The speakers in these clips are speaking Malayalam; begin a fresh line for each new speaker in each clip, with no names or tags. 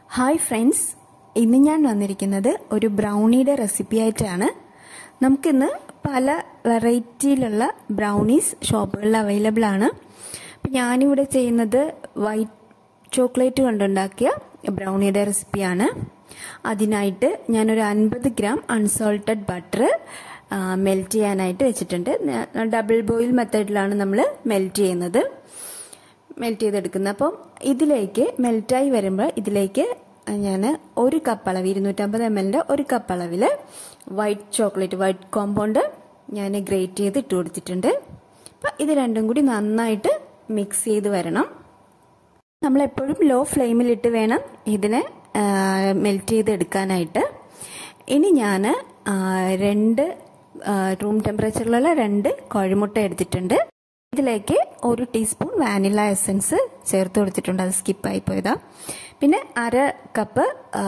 ഹായ് ഫ്രണ്ട്സ് ഇന്ന് ഞാൻ വന്നിരിക്കുന്നത് ഒരു ബ്രൗണിയുടെ റെസിപ്പി ആയിട്ടാണ് നമുക്കിന്ന് പല വെറൈറ്റിയിലുള്ള ബ്രൗണീസ് ഷോപ്പുകളിൽ അവൈലബിൾ ആണ് അപ്പം ഞാനിവിടെ ചെയ്യുന്നത് വൈറ്റ് ചോക്ലേറ്റ് കൊണ്ടുണ്ടാക്കിയ ബ്രൗണിയുടെ റെസിപ്പിയാണ് അതിനായിട്ട് ഞാനൊരു അൻപത് ഗ്രാം അൺസോൾട്ടഡ് ബട്ടർ മെൽറ്റ് ചെയ്യാനായിട്ട് വെച്ചിട്ടുണ്ട് ഡബിൾ ബോയിൽ മെത്തേഡിലാണ് നമ്മൾ മെൽറ്റ് ചെയ്യുന്നത് മെൽറ്റ് ചെയ്തെടുക്കുന്നത് അപ്പം ഇതിലേക്ക് മെൽറ്റായി വരുമ്പോൾ ഇതിലേക്ക് ഞാൻ ഒരു കപ്പ് അളവ് ഇരുന്നൂറ്റമ്പത് എം എല്ലിൻ്റെ ഒരു കപ്പ് അളവിൽ വൈറ്റ് ചോക്ലേറ്റ് വൈറ്റ് കോമ്പൗണ്ട് ഞാൻ ഗ്രേറ്റ് ചെയ്ത് ഇട്ട് കൊടുത്തിട്ടുണ്ട് അപ്പം ഇത് രണ്ടും കൂടി നന്നായിട്ട് മിക്സ് ചെയ്ത് വരണം നമ്മളെപ്പോഴും ലോ ഫ്ലെയിമിലിട്ട് വേണം ഇതിനെ മെൽറ്റ് ചെയ്ത് എടുക്കാനായിട്ട് ഇനി ഞാൻ രണ്ട് റൂം ടെമ്പറേച്ചറിലുള്ള രണ്ട് കോഴിമുട്ട എടുത്തിട്ടുണ്ട് ഇതിലേക്ക് ഒരു ടീസ്പൂൺ വാനില എസൻസ് ചേർത്ത് കൊടുത്തിട്ടുണ്ട് അത് സ്കിപ്പായി പോയതാ പിന്നെ അര കപ്പ്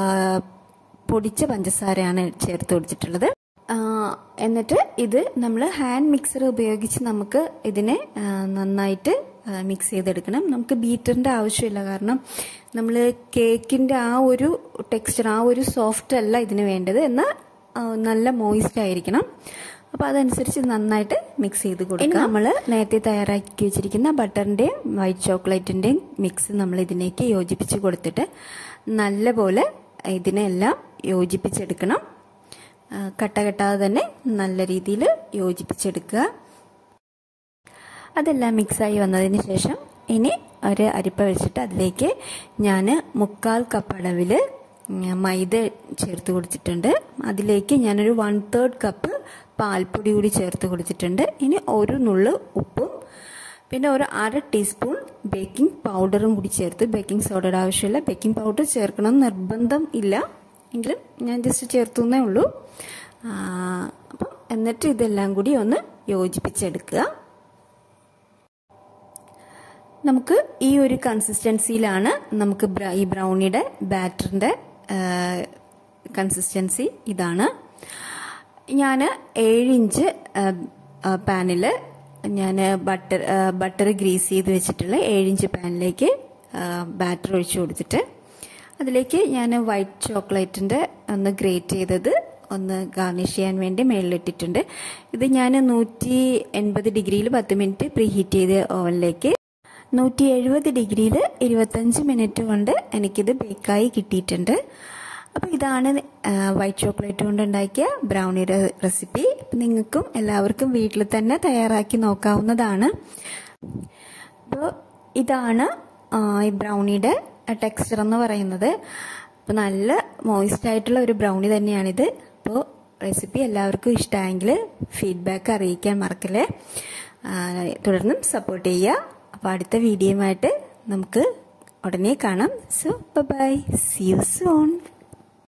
പൊടിച്ച പഞ്ചസാരയാണ് ചേർത്ത് കൊടുത്തിട്ടുള്ളത് എന്നിട്ട് ഇത് നമ്മൾ ഹാൻഡ് മിക്സർ ഉപയോഗിച്ച് നമുക്ക് ഇതിനെ നന്നായിട്ട് മിക്സ് ചെയ്തെടുക്കണം നമുക്ക് ബീറ്ററിൻ്റെ ആവശ്യമില്ല കാരണം നമ്മൾ കേക്കിൻ്റെ ആ ഒരു ടെക്സ്ചർ ആ ഒരു സോഫ്റ്റ് അല്ല ഇതിന് വേണ്ടത് എന്നാൽ നല്ല മോയിസ്റ്റ് ആയിരിക്കണം അപ്പോൾ അതനുസരിച്ച് നന്നായിട്ട് മിക്സ് ചെയ്ത് കൊടുക്കുക നമ്മൾ നേരത്തെ തയ്യാറാക്കി വെച്ചിരിക്കുന്ന ബട്ടറിൻ്റെയും വൈറ്റ് ചോക്ലേറ്റിൻ്റെയും മിക്സ് നമ്മൾ ഇതിലേക്ക് യോജിപ്പിച്ച് കൊടുത്തിട്ട് നല്ലപോലെ ഇതിനെല്ലാം യോജിപ്പിച്ചെടുക്കണം കട്ട കെട്ടാതെ തന്നെ നല്ല രീതിയിൽ യോജിപ്പിച്ചെടുക്കുക അതെല്ലാം മിക്സായി വന്നതിന് ശേഷം ഇനി ഒരു അരിപ്പ വെച്ചിട്ട് അതിലേക്ക് ഞാൻ മുക്കാൽ കപ്പ് അളവിൽ മൈദ ചേർത്ത് കൊടുത്തിട്ടുണ്ട് അതിലേക്ക് ഞാനൊരു വൺ തേർഡ് കപ്പ് പാൽപ്പൊടി കൂടി ചേർത്ത് കൊടുത്തിട്ടുണ്ട് ഇനി ഒരു നുള്ള് ഉപ്പും പിന്നെ ഒരു അര ടീസ്പൂൺ ബേക്കിംഗ് പൗഡറും കൂടി ചേർത്ത് ബേക്കിംഗ് സോഡയുടെ ആവശ്യമില്ല ബേക്കിംഗ് പൗഡർ ചേർക്കണം നിർബന്ധം ഇല്ല എങ്കിലും ഞാൻ ജസ്റ്റ് ചേർത്തുന്നേ ഉള്ളൂ അപ്പം എന്നിട്ട് ഇതെല്ലാം കൂടി ഒന്ന് യോജിപ്പിച്ചെടുക്കുക നമുക്ക് ഈ ഒരു കൺസിസ്റ്റൻസിയിലാണ് നമുക്ക് ഈ ബ്രൗണിയുടെ ബാറ്ററിൻ്റെ കൺസിസ്റ്റൻസി ഇതാണ് ഞാൻ ഏഴിഞ്ച് പാനിൽ ഞാൻ ബട്ടർ ബട്ടർ ഗ്രീസ് ചെയ്ത് വെച്ചിട്ടുള്ള ഏഴിഞ്ച് പാനിലേക്ക് ബാറ്റർ ഒഴിച്ചു കൊടുത്തിട്ട് അതിലേക്ക് ഞാൻ വൈറ്റ് ചോക്ലേറ്റിൻ്റെ ഒന്ന് ഗ്രേറ്റ് ചെയ്തത് ഒന്ന് ഗാർണിഷ് ചെയ്യാൻ വേണ്ടി മേളിലിട്ടിട്ടുണ്ട് ഇത് ഞാൻ നൂറ്റി എൺപത് ഡിഗ്രിയിൽ പത്ത് മിനിറ്റ് പ്രീ ഹീറ്റ് ചെയ്ത ഓവനിലേക്ക് നൂറ്റി എഴുപത് ഡിഗ്രിയിൽ ഇരുപത്തഞ്ച് മിനിറ്റ് കൊണ്ട് എനിക്കിത് ബേക്കായി കിട്ടിയിട്ടുണ്ട് അപ്പോൾ ഇതാണ് വൈറ്റ് ചോക്ലേറ്റ് കൊണ്ട് ഉണ്ടാക്കിയ ബ്രൗണിയുടെ റെസിപ്പി നിങ്ങൾക്കും എല്ലാവർക്കും വീട്ടിൽ തന്നെ തയ്യാറാക്കി നോക്കാവുന്നതാണ് അപ്പോൾ ഇതാണ് ഈ ബ്രൗണിയുടെ ടെക്സ്ചർ എന്ന് പറയുന്നത് അപ്പോൾ നല്ല മോയിസ്റ്റ് ആയിട്ടുള്ള ഒരു ബ്രൗണി തന്നെയാണിത് അപ്പോൾ റെസിപ്പി എല്ലാവർക്കും ഇഷ്ടമായെങ്കിൽ ഫീഡ്ബാക്ക് അറിയിക്കാൻ മറക്കല്ലേ തുടർന്നും സപ്പോർട്ട് ചെയ്യുക അപ്പോൾ അടുത്ത വീഡിയോയുമായിട്ട് നമുക്ക് ഉടനെ കാണാം so bye see you zone